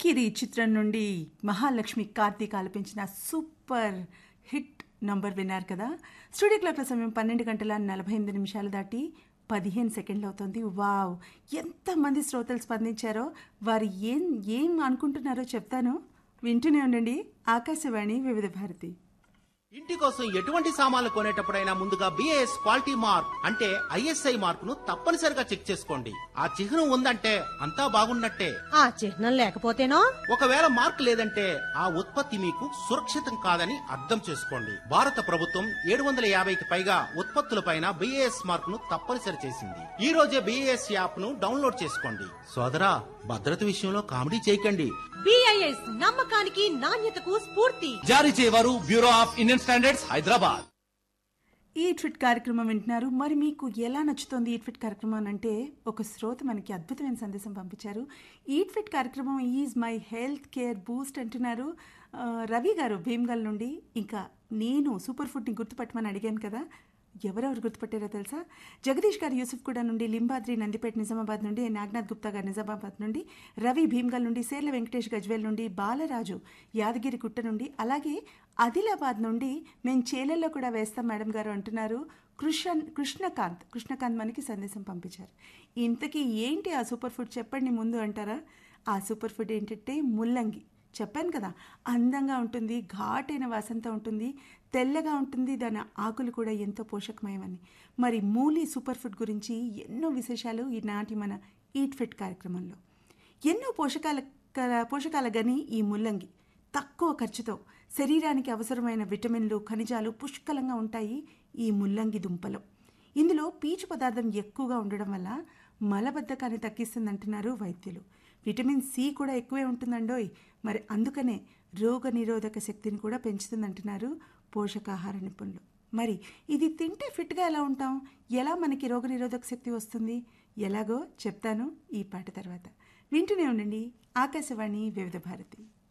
పోకిరి చిత్రం నుండి మహాలక్ష్మి కార్తీక్ ఆలపించిన సూపర్ హిట్ నంబర్ విన్నారు కదా స్టూడియో క్లాక్ల సమయం పన్నెండు గంటల నలభై ఎనిమిది నిమిషాలు దాటి పదిహేను సెకండ్లు అవుతుంది వావ్ ఎంతమంది శ్రోతలు స్పందించారో వారు ఏం ఏం అనుకుంటున్నారో చెప్తాను వింటూనే ఉండండి ఆకాశవాణి వివిధ భారతి ఇంటి కోసం ఎటువంటి సామాన్లు కొనేటప్పుడైనా ముందుగా బిఏఎస్ క్వాలిటీ మార్క్ అంటే ఐఎస్ఐ మార్క్ ను తప్పనిసరిగా చెక్ చేసుకోండి ఆ చిహ్నం ఉందంటే అంతా బాగున్నట్టే ఆ చిహ్నం లేకపోతేనో ఒకవేళ మార్క్ లేదంటే ఆ ఉత్పత్తి మీకు సురక్షితం కాదని అర్థం చేసుకోండి భారత ప్రభుత్వం ఏడు వందల యాభైకి పైగా ఉత్పత్తులపైన బిఏఎస్ మార్క్ ను తప్పనిసరి చేసింది ఈ రోజే బిఏఎస్ యాప్ ను డౌన్లోడ్ చేసుకోండి సోదరా భద్రత విషయంలో కామెడీ చేయకండి బిఐఎస్ నమ్మకానికి నాణ్యతకు స్ఫూర్తి జారీ చేయవారు bureau of Indian standards Hyderabad ఈ ట్విట్ కార్యక్రమం వింటున్నారు మరి మీకు ఎలా నచ్చుతోంది ఈ ట్విట్ కార్యక్రమం అంటే ఒక శ్రోత మనకి అద్భుతమైన సందేశం పంపించారు ఈ ట్విట్ కార్యక్రమం is my health care boost అంటున్నారు ఆ, రవి గారు భీమ్గల్ నుండి ఇంకా నేను సూపర్ ఫుడ్ని గుర్తుపట్టమని అడిగాను కదా ఎవరెవరు గుర్తుపట్టారో తెలుసా జగదీష్ గారు యూసుఫ్ కూడా నుండి లింబాద్రి నందిపేట నిజామాబాద్ నుండి నాగనాథ్ గుప్తా గారు నిజామాబాద్ నుండి రవి భీమ్గల్ నుండి సేర్ల వెంకటేష్ గజ్వేల్ నుండి బాలరాజు యాదగిరి గుట్ట నుండి అలాగే ఆదిలాబాద్ నుండి మేము చేలల్లో కూడా వేస్తాం మేడం గారు అంటున్నారు కృష్ణ కృష్ణకాంత్ కృష్ణకాంత్ మనకి సందేశం పంపించారు ఇంతకీ ఏంటి ఆ సూపర్ ఫుడ్ చెప్పండి ముందు అంటారా ఆ సూపర్ ఫుడ్ ఏంటంటే ముల్లంగి చెప్పాను కదా అందంగా ఉంటుంది ఘాటైన వాసనతో ఉంటుంది తెల్లగా ఉంటుంది దాని ఆకులు కూడా ఎంతో పోషకమయమని మరి మూలీ సూపర్ ఫుడ్ గురించి ఎన్నో విశేషాలు ఈనాటి మన ఈట్ ఫిట్ కార్యక్రమంలో ఎన్నో పోషకాల కల- పోషకాల గని ఈ ముల్లంగి తక్కువ ఖర్చుతో శరీరానికి అవసరమైన విటమిన్లు ఖనిజాలు పుష్కలంగా ఉంటాయి ఈ ముల్లంగి దుంపలో ఇందులో పీచు పదార్థం ఎక్కువగా ఉండడం వల్ల మలబద్ధకాన్ని తగ్గిస్తుందంటున్నారు వైద్యులు విటమిన్ సి కూడా ఎక్కువే ఉంటుందండోయ్ మరి అందుకనే రోగ నిరోధక శక్తిని కూడా పెంచుతుందంటున్నారు పోషకాహార నిపుణులు మరి ఇది తింటే ఫిట్గా ఎలా ఉంటాం ఎలా మనకి రోగ నిరోధక శక్తి వస్తుంది ఎలాగో చెప్తాను ఈ పాట తర్వాత వింటూనే ఉండండి ఆకాశవాణి వివిధ భారతి